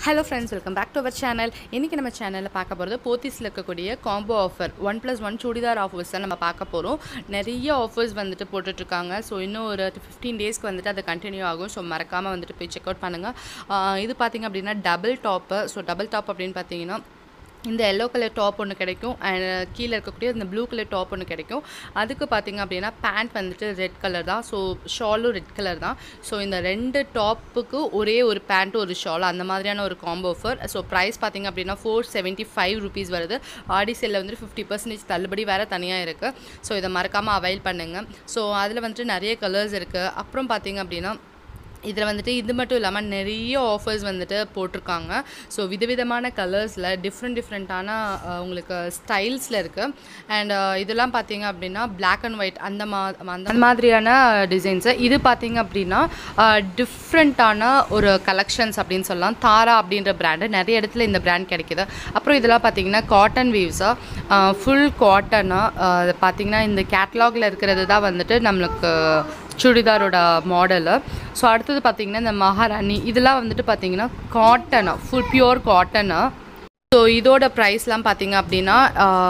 hello friends welcome back to our channel இன்றைக்கி நம்ம சேனலில் பார்க்க போகிறது போத்தீஸில் இருக்கக்கூடிய combo offer one plus one churidar offers தான் நம்ம பார்க்க போகிறோம் நிறைய ஆஃபர்ஸ் வந்துட்டு போட்டுட்ருக்காங்க ஸோ இன்னும் ஒரு ஃபிஃப்டீன் டேஸ்க்கு வந்துட்டு அது கண்டினியூ ஆகும் ஸோ மறக்காமல் வந்துட்டு போய் செக் அவுட் பண்ணுங்கள் இது பார்த்திங்க அப்படின்னா double top so double top அப்படின்னு பார்த்தீங்கன்னா இந்த எல்லோ கலர் டாப் ஒன்று கிடைக்கும் அண்ட் கீழே இருக்கக்கூடிய இந்த ப்ளூ கலர் டாப் ஒன்று கிடைக்கும் அதுக்கு பார்த்தீங்க அப்படின்னா பேண்ட் வந்துட்டு ரெட் கலர் தான் ஸோ ஷாலும் ரெட் கலர் தான் ஸோ இந்த ரெண்டு டாப்புக்கு ஒரே ஒரு பேண்ட் ஒரு ஷால் அந்த மாதிரியான ஒரு காம்போ ஆஃபர் ஸோ ப்ரைஸ் பார்த்தீங்க அப்படின்னா ஃபோர் செவன்ட்டி ஃபைவ் ருபீஸ் வருது ஆடி சேலில் வந்துட்டு ஃபிஃப்டி பர்சன்டேஜ் தள்ளுபடி வேறு தனியாக இருக்குது ஸோ இதை மறக்காமல் அவைல் பண்ணுங்கள் ஸோ அதில் வந்துட்டு நிறைய கலர்ஸ் இருக்குது அப்புறம் பார்த்தீங்க அப்படின்னா இதில் வந்துட்டு இது மட்டும் இல்லாமல் நிறைய ஆஃபர்ஸ் வந்துட்டு போட்டிருக்காங்க ஸோ விதவிதமான கலர்ஸில் டிஃப்ரெண்ட் டிஃப்ரெண்ட்டான உங்களுக்கு ஸ்டைல்ஸில் இருக்குது அண்ட் இதெல்லாம் பார்த்தீங்க அப்படின்னா Black அண்ட் ஒயிட் அந்த மா அந்த மாதிரியான டிசைன்ஸு இது பார்த்தீங்க அப்படின்னா டிஃப்ரெண்ட்டான ஒரு கலெக்ஷன்ஸ் அப்படின்னு சொல்லலாம் தாரா அப்படின்ற பிராண்டு நிறைய இடத்துல இந்த பிராண்ட் கிடைக்குது அப்புறம் இதெல்லாம் பார்த்தீங்கன்னா காட்டன் வீவ்ஸாக ஃபுல் காட்டனாக பார்த்தீங்கன்னா இந்த கேட்லாகில் இருக்கிறது தான் வந்துட்டு நம்மளுக்கு சுடிதாரோட மாடலு ஸோ அடுத்தது பார்த்தீங்கன்னா இந்த மகாராணி இதெல்லாம் வந்துட்டு பார்த்தீங்கன்னா காட்டனா ஃபுல் பியூர் காட்டனா ஸோ இதோட ப்ரைஸ்லாம் பார்த்தீங்க அப்படின்னா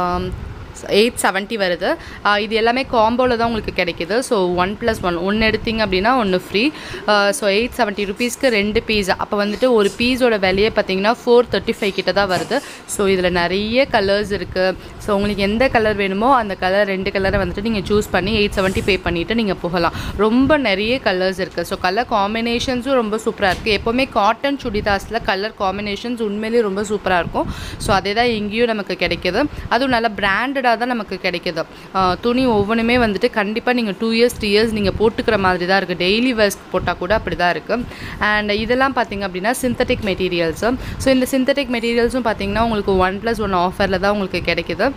எயிட் செவன்ட்டி வருது ஆஹ் இது எல்லாமே காம்போவில் தான் உங்களுக்கு கிடைக்குது ஸோ ஒன் ப்ளஸ் ஒன் ஒன்று எடுத்தீங்க அப்படின்னா ஒன்று ஃப்ரீ ஸோ எயிட் செவன்ட்டி ருபீஸ்க்கு ரெண்டு பீஸ் அப்போ வந்துட்டு ஒரு பீஸோட விலையே பார்த்தீங்கன்னா ஃபோர் தேர்ட்டி ஃபைவ் கிட்ட தான் வருது ஸோ இதில் நிறைய கலர்ஸ் இருக்குது ஸோ உங்களுக்கு எந்த கலர் வேணுமோ அந்த கலர் ரெண்டு கலரை வந்துட்டு நீங்கள் சூஸ் பண்ணி எயிட் செவன்ட்டி பே பண்ணிவிட்டு நீங்கள் போகலாம் ரொம்ப நிறைய கலர்ஸ் இருக்குது ஸோ கலர் காம்பினேஷன்ஸும் ரொம்ப சூப்பராக இருக்குது எப்போவுமே காட்டன் சுடிதாஸில் கலர் காம்பினேஷன்ஸ் உண்மையிலேயே ரொம்ப சூப்பராக இருக்கும் ஸோ அதே தான் இங்கேயும் நமக்கு கிடைக்குது அதுவும் நல்லா பிராண்டடாக தான் நமக்கு கிடைக்குது ஆஹ் துணி ஒவ்வொன்றுமே வந்துட்டு கண்டிப்பாக நீங்கள் டூ இயர்ஸ் த்ரீ இயர்ஸ் நீங்கள் போட்டுக்கிற மாதிரி தான் இருக்குது டெய்லி வேர்ஸ் போட்டால் கூட அப்படி தான் இருக்குது அண்ட் இதெல்லாம் பார்த்தீங்க அப்படின்னா சிந்தட்டிக் மெட்டீரியல்ஸு ஸோ இந்த சிந்தட்டிக் மெட்டீரியல்ஸும் பார்த்தீங்கன்னா உங்களுக்கு ஒன் ப்ளஸ் ஒன் ஆஃபரில் தான் உங்களுக்கு கிடைக்குது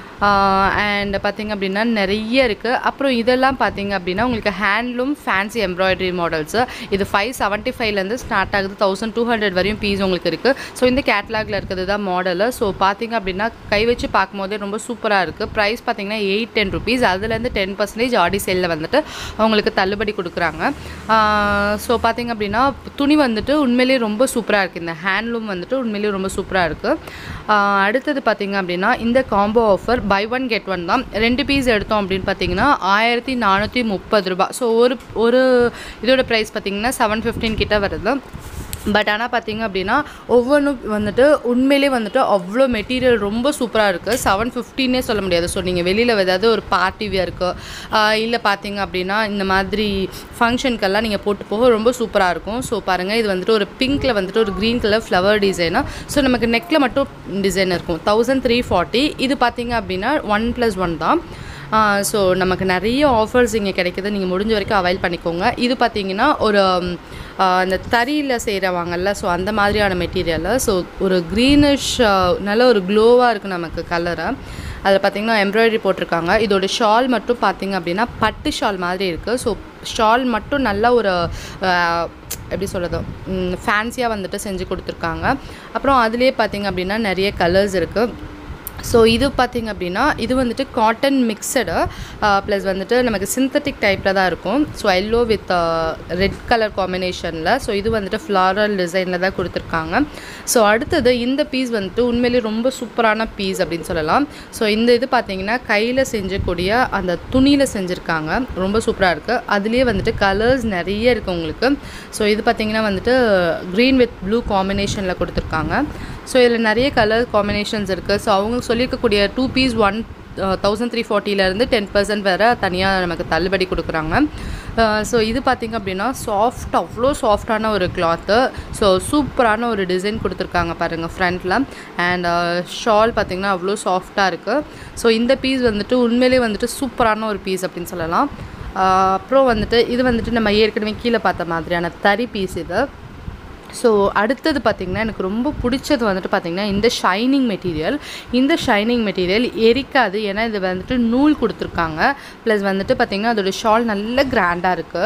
அண்ட் பார்த்தீங்க அப்படின்னா நிறைய இருக்குது அப்புறம் இதெல்லாம் பார்த்தீங்க அப்படின்னா உங்களுக்கு ஹேண்ட்லூம் ஃபேன்சி எம்ப்ராய்டரி மாடல்ஸு இது ஃபைவ் செவன்ட்டி ஃபைவ்லேருந்து ஸ்டார்ட் ஆகுது தௌசண்ட் டூ ஹண்ட்ரட் வரையும் பீஸ் உங்களுக்கு இருக்குது ஸோ இந்த கேட்லாகில் இருக்கிறது தான் மாடலு ஸோ பார்த்தீங்க அப்படின்னா கை வச்சு பார்க்கும்போதே ரொம்ப சூப்பராக இருக்குது ப்ரைஸ் பார்த்தீங்கன்னா எயிட் டென் ருபீஸ் அதுலேருந்து டென் பர்சன்டேஜ் ஆடி சேலில் வந்துட்டு அவங்களுக்கு தள்ளுபடி கொடுக்குறாங்க ஸோ பார்த்தீங்க அப்படின்னா துணி வந்துட்டு உண்மையிலேயே ரொம்ப சூப்பராக இருக்குது இந்த ஹேண்ட்லூம் வந்துட்டு உண்மையிலேயே ரொம்ப சூப்பராக இருக்குது அடுத்தது பார்த்தீங்க அப்படின்னா இந்த combo offer buy one get one தான் ரெண்டு பீஸ் எடுத்தோம் அப்படின்னு பார்த்தீங்கன்னா ஆயிரத்தி நானூற்றி முப்பது ரூபா ஸோ ஒரு ஒரு இதோட ப்ரைஸ் பார்த்தீங்கன்னா செவன் ஃபிஃப்டீன் கிட்ட வருது பட் ஆனால் பார்த்தீங்க அப்படின்னா ஒவ்வொன்றும் வந்துட்டு உண்மையிலே வந்துட்டு அவ்வளோ மெட்டீரியல் ரொம்ப சூப்பராக இருக்குது செவன் ஃபிஃப்டின்னே சொல்ல முடியாது ஸோ நீங்கள் வெளியில் ஏதாவது ஒரு பார்ட்டி வியருக்கு இல்லை பார்த்தீங்க அப்படின்னா இந்த மாதிரி ஃபங்க்ஷனுக்கெல்லாம் நீங்கள் போட்டு போக ரொம்ப சூப்பராக இருக்கும் ஸோ பாருங்கள் இது வந்துட்டு ஒரு பிங்க்கில் வந்துட்டு ஒரு க்ரீன் கலர் ஃப்ளவர் டிசைனாக ஸோ நமக்கு நெக்கில் மட்டும் டிசைன் இருக்கும் தௌசண்ட் த்ரீ ஃபார்ட்டி இது பார்த்தீங்க அப்படின்னா ஒன் ப்ளஸ் ஒன் தான் ஸோ நமக்கு நிறைய ஆஃபர்ஸ் இங்கே கிடைக்குது நீங்கள் முடிஞ்ச வரைக்கும் அவைல் பண்ணிக்கோங்க இது பார்த்தீங்கன்னா ஒரு அந்த தறியில் செய்கிறவாங்கல்ல ஸோ அந்த மாதிரியான மெட்டீரியலு ஸோ ஒரு க்ரீனிஷ் நல்ல ஒரு க்ளோவாக இருக்குது நமக்கு கலரை அதில் பார்த்திங்கன்னா எம்ப்ராய்டரி போட்டிருக்காங்க இதோட ஷால் மட்டும் பார்த்திங்க அப்படின்னா பட்டு ஷால் மாதிரி இருக்குது ஸோ ஷால் மட்டும் நல்ல ஒரு எப்படி சொல்கிறது ஃபேன்சியாக வந்துட்டு செஞ்சு கொடுத்துருக்காங்க அப்புறம் அதுலேயே பார்த்திங்க அப்படின்னா நிறைய கலர்ஸ் இருக்குது ஸோ இது பார்த்திங்க அப்படின்னா இது வந்துட்டு காட்டன் மிக்சடு ப்ளஸ் வந்துட்டு நமக்கு சிந்தட்டிக் டைப்பில் தான் இருக்கும் so yellow with red colour காம்பினேஷனில் ஸோ இது வந்துட்டு ஃப்ளாரல் டிசைனில் தான் கொடுத்துருக்காங்க ஸோ அடுத்தது இந்த பீஸ் வந்துட்டு உண்மையிலேயே ரொம்ப சூப்பரான பீஸ் அப்படின்னு சொல்லலாம் ஸோ இந்த இது பார்த்திங்கன்னா கையில் செஞ்சக்கூடிய அந்த துணியில் செஞ்சுருக்காங்க ரொம்ப சூப்பராக இருக்குது அதுலேயே வந்துட்டு கலர்ஸ் நிறைய இருக்குது உங்களுக்கு ஸோ இது பார்த்திங்கன்னா வந்துட்டு க்ரீன் வித் ப்ளூ காம்பினேஷனில் கொடுத்துருக்காங்க ஸோ இதில் நிறைய கலர் காம்பினேஷன்ஸ் இருக்குது ஸோ அவங்க சொல்லியிருக்கக்கூடிய two piece one thousand three ஃபார்ட்டிலேருந்து டென் பர்சன்ட் வேறு தனியாக நமக்கு தள்ளுபடி கொடுக்குறாங்க ஸோ இது பார்த்திங்க அப்படின்னா சாஃப்ட் அவ்வளோ சாஃப்டான ஒரு கிளாத்து ஸோ சூப்பரான ஒரு டிசைன் கொடுத்துருக்காங்க பாருங்கள் ஃப்ரண்ட்டில் அண்ட் ஷால் பார்த்திங்கன்னா அவ்வளோ சாஃப்டாக இருக்குது ஸோ இந்த பீஸ் வந்துட்டு உண்மையிலே வந்துட்டு சூப்பரான ஒரு பீஸ் அப்படின்னு சொல்லலாம் அப்புறம் வந்துட்டு இது வந்துட்டு நம்ம ஏற்கனவே கீழே பார்த்த மாதிரியான தறி பீஸ் இது ஸோ அடுத்தது பார்த்திங்கன்னா எனக்கு ரொம்ப பிடிச்சது வந்துட்டு பார்த்திங்கன்னா இந்த ஷைனிங் மெட்டீரியல் இந்த ஷைனிங் மெட்டீரியல் எரிக்காது ஏன்னா இது வந்துட்டு நூல் கொடுத்துருக்காங்க ப்ளஸ் வந்துட்டு பார்த்திங்கன்னா அதோட ஷால் நல்ல கிராண்டாக இருக்குது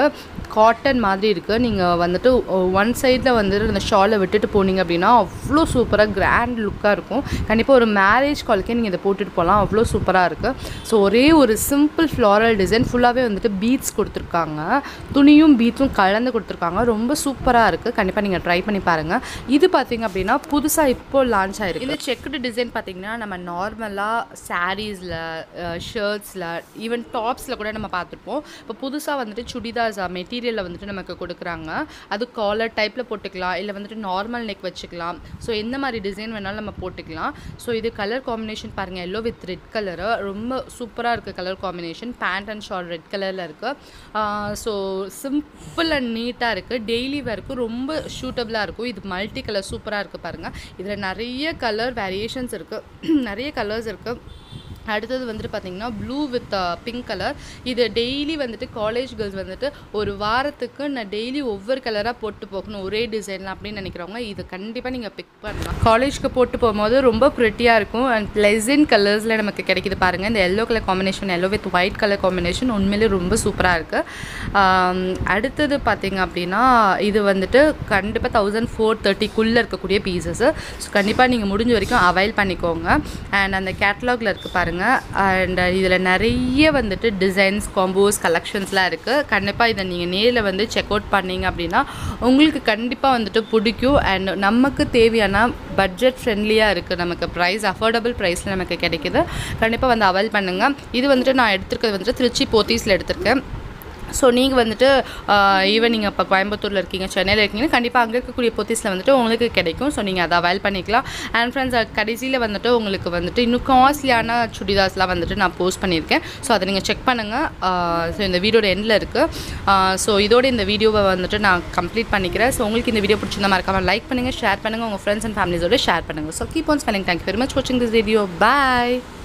காட்டன் மாதிரி இருக்குது நீங்கள் வந்துட்டு ஒன் சைடில் வந்துட்டு அந்த ஷாலை விட்டுட்டு போனீங்க அப்படின்னா அவ்வளோ சூப்பராக கிராண்ட் லுக்காக இருக்கும் கண்டிப்பாக ஒரு மேரேஜ் காலுக்கே நீங்கள் இதை போட்டுட்டு போகலாம் அவ்வளோ சூப்பராக இருக்குது ஸோ ஒரே ஒரு சிம்பிள் ஃப்ளாரல் டிசைன் ஃபுல்லாகவே வந்துட்டு பீட்ஸ் கொடுத்துருக்காங்க துணியும் பீட்ஸும் கலந்து கொடுத்துருக்காங்க ரொம்ப சூப்பராக இருக்குது கண்டிப்பாக நீங்கள் ட்ரை பண்ணி பாருங்கள் இது பார்த்தீங்க அப்படின்னா புதுசாக இப்போ லான்ச் ஆயிருக்கு இந்த செக்குடு டிசைன் பார்த்தீங்கன்னா நம்ம நார்மலாக சாரீஸில் ஷர்ட்ஸில் ஈவன் டாப்ஸில் கூட நம்ம பார்த்துருப்போம் இப்போ புதுசாக வந்துட்டு சுடிதாஸ் மெட்டீரியலில் வந்துட்டு நமக்கு கொடுக்குறாங்க அது காலர் டைப்பில் போட்டுக்கலாம் இல்லை வந்துட்டு நார்மல் நெக் வச்சுக்கலாம் ஸோ எந்த மாதிரி டிசைன் வேணாலும் நம்ம போட்டுக்கலாம் ஸோ இது கலர் காம்பினேஷன் பாருங்கள் எல்லோ வித் ரெட் கலரு ரொம்ப சூப்பராக இருக்குது colour combination pant and short red கலரில் இருக்குது ஸோ சிம்பிள் அண்ட் நீட்டாக இருக்குது டெய்லி வேர்க்கு ரொம்ப சூட்டபுளாக இருக்கும் இது மல்டி கலர் சூப்பராக இருக்குது பாருங்கள் இதில் நிறைய கலர் வேரியேஷன்ஸ் இருக்குது நிறைய கலர்ஸ் இருக்குது அடுத்தது வந்துட்டு பார்த்தீங்கன்னா ப்ளூ வித் பிங்க் கலர் இது டெய்லி வந்துட்டு காலேஜ் கேர்ள்ஸ் வந்துட்டு ஒரு வாரத்துக்கு நான் டெய்லி ஒவ்வொரு கலராக போட்டு போகணும் ஒரே டிசைனில் அப்படின்னு நினைக்கிறவங்க இது கண்டிப்பாக நீங்கள் பிக் பண்ணலாம் காலேஜ்க்கு போட்டு போகும்போது ரொம்ப ப்ரிட்டியாக இருக்கும் அண்ட் ப்ளெசன்ட் கலர்ஸில் நமக்கு கிடைக்குது பாருங்கள் இந்த yellow colour combination yellow with white colour combination உண்மையிலே ரொம்ப சூப்பராக இருக்குது அடுத்தது பார்த்தீங்க அப்படின்னா இது வந்துட்டு கண்டிப்பாக தௌசண்ட் ஃபோர் தேர்ட்டிக்குள்ளே இருக்கக்கூடிய பீசஸ்ஸு ஸோ கண்டிப்பாக நீங்கள் முடிஞ்ச வரைக்கும் அவைல் பண்ணிக்கோங்க அண்ட் அந்த கேட்லாகில் இருக்குது பாருங்கள் அண்ட் இதில் நிறைய வந்துட்டு டிசைன்ஸ் காம்போஸ் கலெக்ஷன்ஸ்லாம் இருக்குது கண்டிப்பாக இதை நீங்கள் நேரில் வந்து செக் அவுட் பண்ணீங்க அப்படின்னா உங்களுக்கு கண்டிப்பாக வந்துட்டு பிடிக்கும் அண்ட் நமக்கு தேவையான பட்ஜெட் ஃப்ரெண்ட்லியாக இருக்குது நமக்கு ப்ரைஸ் அஃபோர்டபுள் ப்ரைஸில் நமக்கு கிடைக்குது கண்டிப்பாக வந்து அவைல் பண்ணுங்கள் இது வந்துட்டு நான் எடுத்திருக்கிறது வந்துட்டு திருச்சி போத்தீஸில் எடுத்திருக்கேன் ஸோ நீங்கள் வந்துட்டு ஈவன் நீங்கள் இப்போ கோயம்புத்தூரில் இருக்கீங்க சென்னையில் இருக்கீங்கன்னா கண்டிப்பாக அங்கே இருக்கக்கூடிய பொத்திஸில் வந்துட்டு உங்களுக்கு கிடைக்கும் ஸோ நீங்கள் அதை அவைல் பண்ணிக்கலாம் அண்ட் ஃப்ரெண்ட்ஸ் கடைசியில் வந்துட்டு உங்களுக்கு வந்துட்டு இன்னும் காஸ்ட்லியான சுடிதாஸ்லாம் வந்துட்டு நான் போஸ்ட் பண்ணியிருக்கேன் ஸோ அதை நீங்கள் செக் பண்ணுங்கள் ஸோ இந்த வீடியோட எண்டில் இருக்குது ஸோ இதோட இந்த வீடியோவை வந்துட்டு நான் கம்ப்ளீட் பண்ணிக்கிறேன் ஸோ உங்களுக்கு இந்த வீடியோ பிடிச்சிருந்தா மறக்காமல் லைக் பண்ணுங்கள் ஷேர் பண்ணுங்கள் உங்கள் ஃப்ரெண்ட்ஸ் அண்ட் ஃபேமிலிஸோட ஷேர் பண்ணுங்கள் so keep on spending thank very much வாட்சிங் திஸ் வீடியோ பாய்